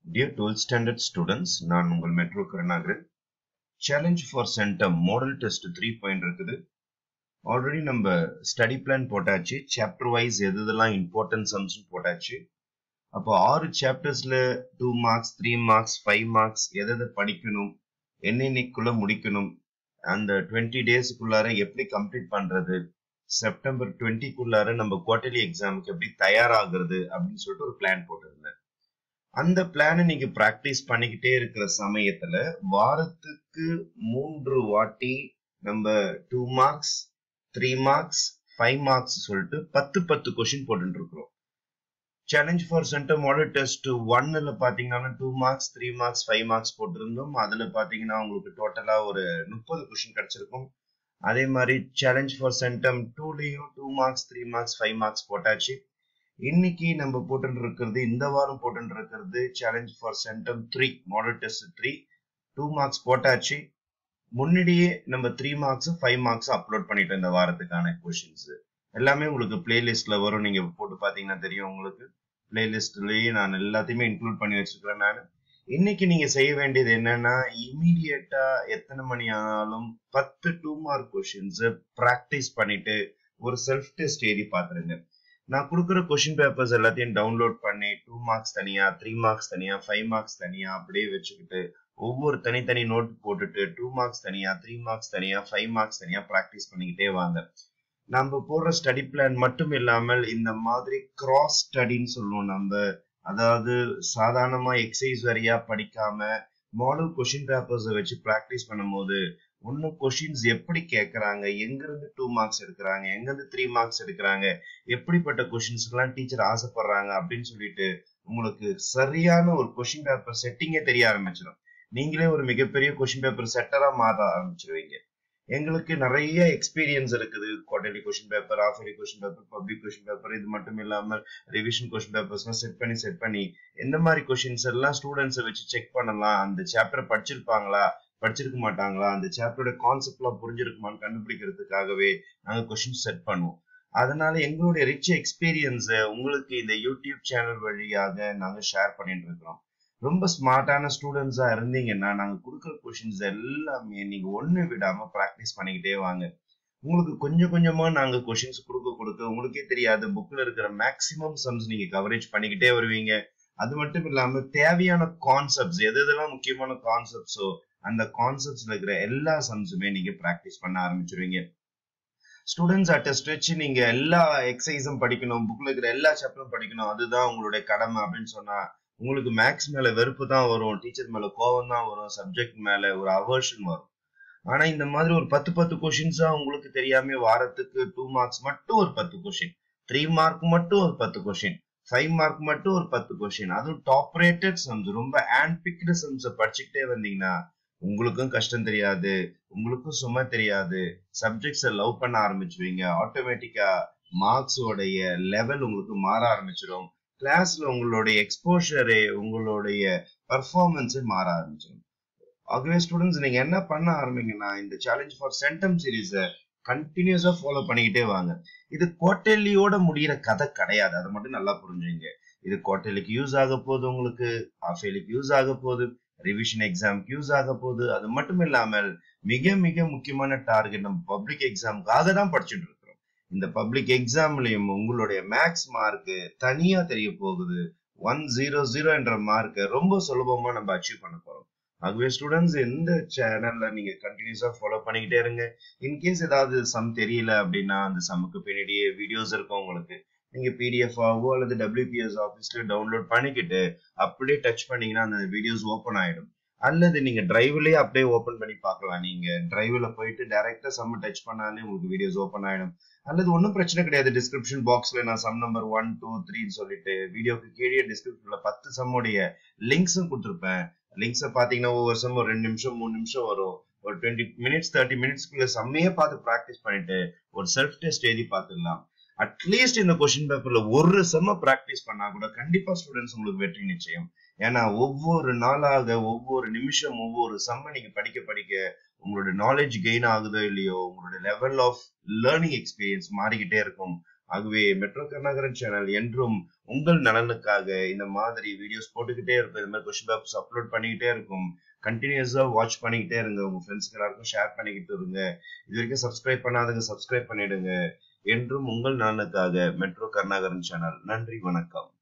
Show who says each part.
Speaker 1: Dear 12th standard students, நான் உங்கள் metro Karunakaran challenge for centum model test three point இருக்குது already நம்ம study plan போட்டாச்சு சாப்டர் வைஸ் எது எதெல்லாம் இம்பார்ட்டன்ட் சம்ஸ் போட்டாச்சு அப்போ ஆறு சாப்டர்ஸ்ல two marks three marks five marks எதை எதை படிக்கணும் என்னென்னைக்குள்ள முடிக்கணும் அந்த டுவெண்ட்டி டேஸ்க்குள்ளார எப்படி கம்ப்ளீட் பண்றது செப்டம்பர் டுவெண்ட்டிக்குள்ளார நம்ம குவார்டர்லி எக்ஸாமுக்கு எப்படி தயாராகிறது அப்படின்னு சொல்லிட்டு ஒரு பிளான் போட்டிருந்தேன் அந்த பிளானை நீங்க பிராக்டிஸ் பண்ணிக்கிட்டே இருக்கிற சமயத்துல வாரத்துக்கு மூன்று வாட்டி நம்ம two marks three marks five marks சொல்லிட்டு பத்து பத்து கொஸ்டின் போட்டு இருக்கிறோம் challenge for centre model test ஒன்னுல பாத்தீங்கன்னா two marks three marks five marks போட்டிருந்தோம் அதுல பாத்தீங்கன்னா உங்களுக்கு டோட்டலா ஒரு முப்பது கொஸ்டின் கிடைச்சிருக்கும் அதே மாதிரி சேலஞ்ச் ஃபார் சென்டம் டூலையும் two marks three marks five marks போட்டாச்சு இன்னைக்கு நம்ம போட்டு இருக்கிறது இந்த வாரம் போட்டு இருக்கிறது challenge for centum three model test three two marks போட்டாச்சு முன்னாடியே நம்ம three marks five marks upload பண்ணிட்டோம் இந்த வாரத்துக்கான கொஷின்ஸ் எல்லாமே உங்களுக்கு பிளேலிஸ்ட்ல வரும் நீங்க போட்டு பாத்தீங்கன்னா தெரியும் உங்களுக்கு பிளேலிஸ்ட்லயே நான் எல்லாத்தையுமே இன்க்ளூட் பண்ணி வச்சிருக்கிறேன் நான் இன்னைக்கு நீங்க செய்ய வேண்டியது என்னன்னா இமீடியட்டா எத்தனை மணி ஆனாலும் பத்து டூ மார்க் கொஷின்ஸ் ப்ராக்டிஸ் பண்ணிட்டு ஒரு செல்ஃப் டெஸ்ட் எழுதி பாத்துருங்க நான் கொடுக்குற கொஷின் பேப்பர்ஸ் எல்லாத்தையும் டவுன்லோட் பண்ணி டூ மார்க்ஸ் தனியா த்ரீ மார்க்ஸ் தனியா ஃபைவ் மார்க்ஸ் தனியா அப்படியே வச்சுக்கிட்டு ஒவ்வொரு தனித்தனி நோட் போட்டுட்டு டூ மார்க்ஸ் தனியா த்ரீ மார்க்ஸ் தனியா ஃபைவ் மார்க்ஸ் தனியா ப்ராக்டிஸ் பண்ணிக்கிட்டே வாங்க நம்ம போடுற ஸ்டடி பிளான் மட்டும் இல்லாமல் இந்த மாதிரி கிராஸ் ஸ்டடின்னு சொல்லுவோம் நம்ம அதாவது சாதாரணமா எக்ஸசைஸ் வரியா படிக்காம மாடல் கொஷின் பேப்பர்ஸை வச்சு ப்ராக்டிஸ் பண்ணும்போது ஒன்னும் கொஷின்ஸ் எப்படி கேட்கறாங்க எங்கிருந்து டூ மார்க்ஸ் எடுக்கிறாங்க எங்கிருந்து த்ரீ மார்க்ஸ் எடுக்கிறாங்க எப்படிப்பட்ட கொஷின்ஸ்க்கெல்லாம் டீச்சர் ஆசைப்படுறாங்க அப்படின்னு சொல்லிட்டு உங்களுக்கு சரியான ஒரு கொஷின் பேப்பர் செட்டிங்கே தெரிய ஆரம்பிச்சிடும் நீங்களே ஒரு மிகப்பெரிய கொஷின் பேப்பர் செட்டரா மாற ஆரம்பிச்சிருவீங்க எங்களுக்கு நிறைய எக்ஸ்பீரியன்ஸ் இருக்குது quarterly question paper half yearly question paper public question paper இது மட்டும் இல்லாம ரிவிஷன் கொஷின் பேப்பர்ஸ்லாம் செட் பண்ணி செட் பண்ணி எந்த மாதிரி கொஷின்ஸ் எல்லாம் ஸ்டூடெண்ட்ஸை வச்சு செக் பண்ணலாம் அந்த சாப்டர் படிச்சிருப்பாங்களா படிச்சிருக்க மாட்டாங்களா அந்த சாப்டரோட கான்செப்ட்லாம் புரிஞ்சிருக்குமான்னு கண்டுபிடிக்கிறதுக்காகவே நாங்க கொஷின் செட் பண்ணுவோம் அதனால எங்களுடைய ரிச் எக்ஸ்பீரியன்ஸை உங்களுக்கு இந்த யூடியூப் சேனல் வழியாக நாங்க ஷேர் பண்ணிட்டு இருக்கிறோம் ரொம்ப ஸ்மார்ட்டான ஸ்டூடெண்ட்ஸா இருந்தீங்கன்னா நாங்க கொடுக்குற கொஷின்ஸ் எல்லாமே நீங்க ஒண்ணு விடாம ப்ராக்டிஸ் பண்ணிக்கிட்டே வாங்க உங்களுக்கு கொஞ்சம் கொஞ்சமா நாங்க கொஷின்ஸ் கொடுக்க கொடுக்க உங்களுக்கே தெரியாது புக்ல இருக்கிற மேக்சிமம் சம்ஸ் நீங்க கவரேஜ் பண்ணிக்கிட்டே வருவீங்க அது மட்டும் இல்லாம தேவையான கான்செப்ட்ஸ் எது எதெல்லாம் முக்கியமான கான்செப்ட்ஸோ அந்த கான்செப்ட்ஸ்ல இருக்கிற எல்லா சம்ஸுமே நீங்க ப்ராக்டிஸ் பண்ண ஆரம்பிச்சிருவீங்க ஸ்டூடெண்ட்ஸ் அட் ஸ்ட்ரெச் நீங்க எல்லா எக்ஸசைஸும் படிக்கணும் புக்ல இருக்கிற எல்லா சாப்டரும் படிக்கணும் அதுதான் உங்களுடைய கடமை அப்படின்னு சொன்னா உங்களுக்கு மேக்ஸ் மேல வெறுப்பு தான் வரும் டீச்சர் மேல கோவம் தான் வரும் சப்ஜெக்ட் மேல ஒரு அவர்ஷன் வரும் ஆனா இந்த மாதிரி ஒரு பத்து பத்து கொஷின்ஸா உங்களுக்கு தெரியாம வாரத்துக்கு டூ மார்க்ஸ் மட்டும் ஒரு பத்து கொஷின் த்ரீ மார்க் மட்டும் ஒரு பத்து கொஷின் ஃபைவ் மார்க் மட்டும் ஒரு பத்து கொஷின் அதுவும் டாப் ரேட்டட் சம்ஸ் ரொம்ப ஹேண்ட் பிக்டு சம்ஸ் படிச்சுக்கிட்டே வந்தீங்கன்னா உங்களுக்கும் கஷ்டம் தெரியாது உங்களுக்கும் சும்மா தெரியாது சப்ஜெக்ட்ஸை லவ் பண்ண ஆரம்பிச்சுவீங்க ஆட்டோமேட்டிக்கா மார்க்ஸோடைய லெவல் உங்களுக்கு மாற ஆரம்பிச்சிடும் கிளாஸ்ல உங்களுடைய எக்ஸ்போஷரு உங்களுடைய பர்ஃபார்மன்ஸே மாற ஆரம்பிச்சிடும் ஆகவே ஸ்டூடெண்ட்ஸ் நீங்க என்ன பண்ண ஆரம்பிங்கன்னா இந்த சேலஞ்ச் ஃபார் சென்டம் சீரீஸை கண்டினியூஸா ஃபாலோ பண்ணிக்கிட்டே வாங்க இது குவார்டர்லியோட முடியிற கதை கிடையாது அதை மட்டும் நல்லா புரிஞ்சுங்க இது குவார்டர்லிக்கு யூஸ் ஆக போகுது உங்களுக்கு ஹாஃப் இயர்லிக்கு யூஸ் ஆக போகுது ரிவிஷன் எக்ஸாம்க்கு யூஸ் ஆக போகுது அது மட்டும் இல்லாமல் மிக மிக முக்கியமான டார்கெட் நம்ம பப்ளிக் எக்ஸாமுக்காக தான் படிச்சுட்டு இருக்கிறோம் இந்த பப்ளிக் எக்ஸாம்லயும் உங்களுடைய மேக்ஸ் மார்க் தனியா தெரிய போகுது ஒன் ஜீரோ ஜீரோ என்ற மார்க்கை ரொம்ப சுலபமா நம்ம அச்சீவ் பண்ண போறோம் ஆகவே ஸ்டூடெண்ட்ஸ் எந்த சேனல்ல நீங்க கண்டினியூஸா ஃபாலோ பண்ணிக்கிட்டே இருங்க இன்கேஸ் ஏதாவது சம் தெரியல அப்படின்னா அந்த சம்முக்கு பின்னாடியே வீடியோஸ் இருக்கும் உங்களுக்கு நீங்க பிடிஎஃப் ஆவோ அல்லது டபிள்யூபிஎஸ் ஆஃபீஸ்ல டவுன்லோட் பண்ணிக்கிட்டு அப்படியே டச் பண்ணீங்கன்னா அந்த வீடியோஸ் ஓப்பன் ஆயிடும் அல்லது நீங்க டிரைவ்லயே அப்படியே ஓப்பன் பண்ணி பார்க்கலாம் நீங்க டிரைவ்ல போயிட்டு டைரக்டா சம் டச் பண்ணாலே உங்களுக்கு வீடியோஸ் ஓப்பன் ஆயிடும் அல்லது ஒன்றும் பிரச்சனை கிடையாது டிஸ்கிரிப்ஷன் பாக்ஸ்ல நான் சம் நம்பர் ஒன் டூ த்ரீன்னு சொல்லிட்டு வீடியோக்கு கீழே டிஸ்கிரிப்ஷன்ல பத்து சம்முடைய லிங்க்ஸும் கொடுத்துருப்பேன் லிங்க்ஸை பார்த்தீங்கன்னா ஒவ்வொரு சம் ஒரு ரெண்டு நிமிஷம் மூணு நிமிஷம் வரும் ஒரு டுவெண்ட்டி மினிட்ஸ் தேர்ட்டி மினிட்ஸ்க்குள்ள செம்மையே பார்த்து ப்ராக்டிஸ் பண்ணிட்டு ஒரு செல்ஃப் டெஸ்ட் எழுதி பார்த்துடலாம் அட்லீஸ்ட் இந்த கொஸ்டின் பேப்பர்ல ஒரு செம்ம ப்ராக்டிஸ் பண்ணா கூட கண்டிப்பா ஸ்டூடெண்ட்ஸ் உங்களுக்கு வெற்றி நிச்சயம் ஏன்னா ஒவ்வொரு நாளாக ஒவ்வொரு நிமிஷம் ஒவ்வொரு செம்ம நீங்க படிக்க படிக்க உங்களோட நாலேஜ் கெயின் ஆகுதோ இல்லையோ உங்களோட லெவல் ஆஃப் லேர்னிங் எக்ஸ்பீரியன்ஸ் மாறிக்கிட்டே இருக்கும் ஆகவே மெட்ரோ கருணாகரன் சேனல் என்றும் உங்கள் நலனுக்காக இந்த மாதிரி வீடியோஸ் போட்டுக்கிட்டே இருக்கும் இந்த மாதிரி கொஸ்டின் பேப்பர்ஸ் அப்லோட் பண்ணிக்கிட்டே இருக்கும் கண்டினியூஸா வாட்ச் பண்ணிக்கிட்டே இருங்க உங்க ஃப்ரெண்ட்ஸ்க்கு எல்லாருக்கும் ஷேர் பண்ணிக்கிட்டு இருங்க இது வரைக்கும் சப்ஸ்கிரைப் பண்ணாதவங்க சப்ஸ்கிரைப் பண்ணிடுங்க என்றும் உங்கள் நலனுக்காக மெட்ரோ கருணாகரன் சேனல் நன்றி வணக்கம்